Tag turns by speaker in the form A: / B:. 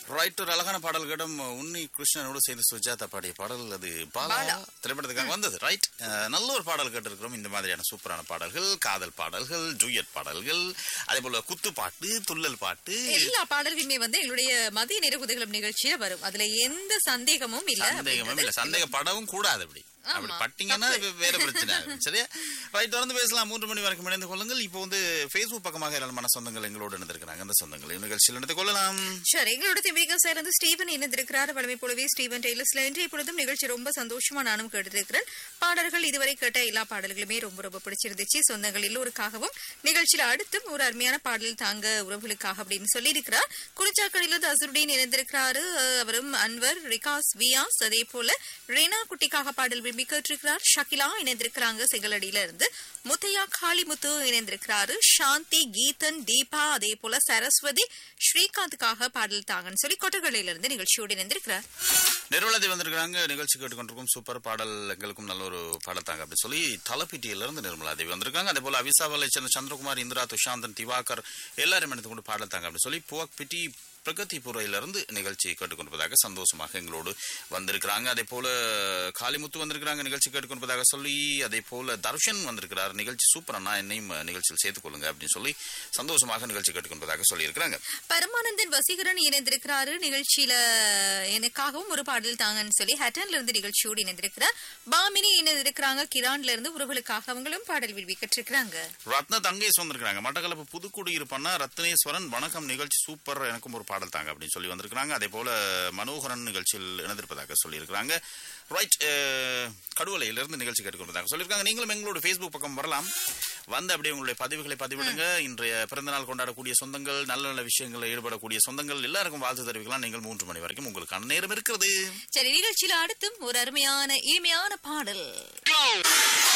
A: Right ஒரு அழகான பாடல் கேட்டும் உன்னி கிருஷ்ணனோடு சேர்ந்து சுஜாதா பாடிய பாடல் அது பாலா
B: பாலா.
A: திரைப்படத்துக்காக வந்தது ரைட் நல்ல ஒரு பாடல் கேட்டிருக்கிறோம் இந்த மாதிரியான சூப்பரான பாடல்கள் காதல் பாடல்கள் ஜூயட் பாடல்கள் அதே போல குத்து பாட்டு துள்ளல் பாட்டு
B: எல்லா பாடல்களுமே வந்து எங்களுடைய மதிய நேர குதகலம் நிகழ்ச்சியில வரும் அதுல எந்த சந்தேகமும் இல்ல
A: சந்தேகமும் இல்ல சந்தேகப்படவும் கூடாது அப்படி அப்படி
B: ஆமா.
A: பட்டீங்கன்னா அது வேற பிரச்சனை ஆகும். சரியா ரைட் தொடர்ந்து பேசலாம் மூன்று மணி வரைக்கும் இணைந்து கொள்ளுங்கள் இப்போ வந்து ஃபேஸ்புக் பக்கமாக ஏராளமான சொந்தங்கள் எங்களோடு இணைந்திருக்கிறாங்க அந்த சொந்தங்களை நிகழ்ச்சியில் இணைந்து கொள்ளலாம்
B: சரி எங்களோட திமிரிகம் சேர்ந்து ஸ்டீவன் இணைந்திருக்கிறார் வளமை போலவே ஸ்டீவன் டெய்லர்ஸ்ல இன்றைய பொழுதும் நிகழ்ச்சி ரொம்ப சந்தோஷமா நானும் கேட்டிருக்கிறேன் பாடல்கள் இதுவரை கேட்ட எல்லா பாடல்களுமே ரொம்ப ரொம்ப பிடிச்சிருந்துச்சு சொந்தங்கள் எல்லோருக்காகவும் நிகழ்ச்சியில அடுத்தும் ஒரு அருமையான பாடல் தாங்க உறவுகளுக்காக அப்படின்னு சொல்லியிருக்கிறார் குறிச்சாக்கடையிலிருந்து அசருடன் இணைந்திருக்கிறாரு அஹ், அவரும் அன்வர் ரிகாஸ் வியாஸ் அதே போல ரேனா குட்டிக்காக பாடல் விரும்பி கேட்டிருக்கிறார் ஷகிலா இணைந்திருக்கிறாங்க செங்கலடியில இருந்து முத்தையா காளிமுத்து இணைந்திருக்கிறாரு சாந்தி கீதன் தீபா அதே போல சரஸ்வதி ஸ்ரீகாந்துக்காக பாடல் தாங்கன்னு சொல்லி கொட்டகலையில இருந்து நிகழ்ச்சியோடு இணைந்திருக்கிறார்
A: நிர்மலதி வந்திருக்காங்க நிகழ்ச்சி கேட்டுக்கொண்டிருக்கும் சூப்பர் பாடல் எங்களுக்கும் நல்ல ஒரு பாடல் தாங்க அப்படி சொல்லி தலப்பிட்டியில இருந்து நிர்மலா தேவி வந்திருக்காங்க அதே போல அவிசாவலை சேர்ந்த சந்திரகுமார் இந்திரா துஷாந்தன் திவாகர் எல்லாரும் எடுத்து கொண்டு பாடல் தாங்க அப்படி சொல்லி புவக்பிட்டி பிரகதிபுரையிலிருந்து நிகழ்ச்சி கேட்டுக்கொண்டிருப்பதாக சந்தோஷமாக எங்களோடு வந்திருக்கிறாங்க அதே போல காளிமுத்து வந்திருக்கிறாங்க நிகழ்ச்சி கேட்டுக்கொண்டிருப்பதாக சொல்லி அதே போல தர்ஷன் வந்திருக்கிறார் நிகழ்ச்சி சூப்பர் அண்ணா என்னையும் நிகழ்ச்சியில் சேர்த்துக் கொள்ளுங்க அப்படின்னு சொல்லி சந்தோஷமாக நிகழ்ச்சி கேட்டுக்கொண்டிருப்பதாக சொல்லியிருக்கிறாங்க
B: பரமானந்தன் வசீகரன் இணைந்திருக்கிறாரு நிகழ்ச்சியில எனக்காகவும் ஒரு பாடல் தாங்கன்னு சொல்லி ஹட்டன்ல இருந்து நிகழ்ச்சியோடு இணைந்திருக்கிறார் பாமினி இணைந்திருக்கிறாங்க கிரான்ல இருந்து உறவுகளுக்காக அவங்களும் பாடல் விரும்பி கேட்டிருக்கிறாங்க
A: ரத்ன தங்கேஷ் வந்திருக்காங்க மட்டக்களப்பு புதுக்குடியிருப்பண்ணா ரத்னேஸ்வரன் வணக்கம் நிகழ்ச்சி சூப்பர் எனக்கும் ஒரு பாடல் தாங்க அப்படின்னு சொல்லி வந்திருக்கிறாங்க அதே போல மனோகரன் நிகழ்ச்சியில் இணைந்திருப்பதாக சொல்லியிருக்கிறாங்க ரைட் கடுவலையிலிருந்து நிகழ்ச்சி கேட்டுக்கொண்டிருந்தாங்க சொல்லியிருக்காங்க நீங்களும் எங்களோட ஃபேஸ்புக் பக்கம் வரலாம் வந்து அப்படியே உங்களுடைய பதிவுகளை பதிவிடுங்க இன்றைய பிறந்தநாள் கொண்டாடக்கூடிய சொந்தங்கள் நல்ல நல்ல விஷயங்களில் ஈடுபடக்கூடிய சொந்தங்கள் எல்லாருக்கும் வாழ்த்து தெரிவிக்கலாம் நீங்கள் மூன்று மணி வரைக்கும் உங்களுக்கான நேரம் இருக்கிறது
B: சரி நிகழ்ச்சியில அடுத்தும் ஒரு அருமையான இனிமையான பாடல்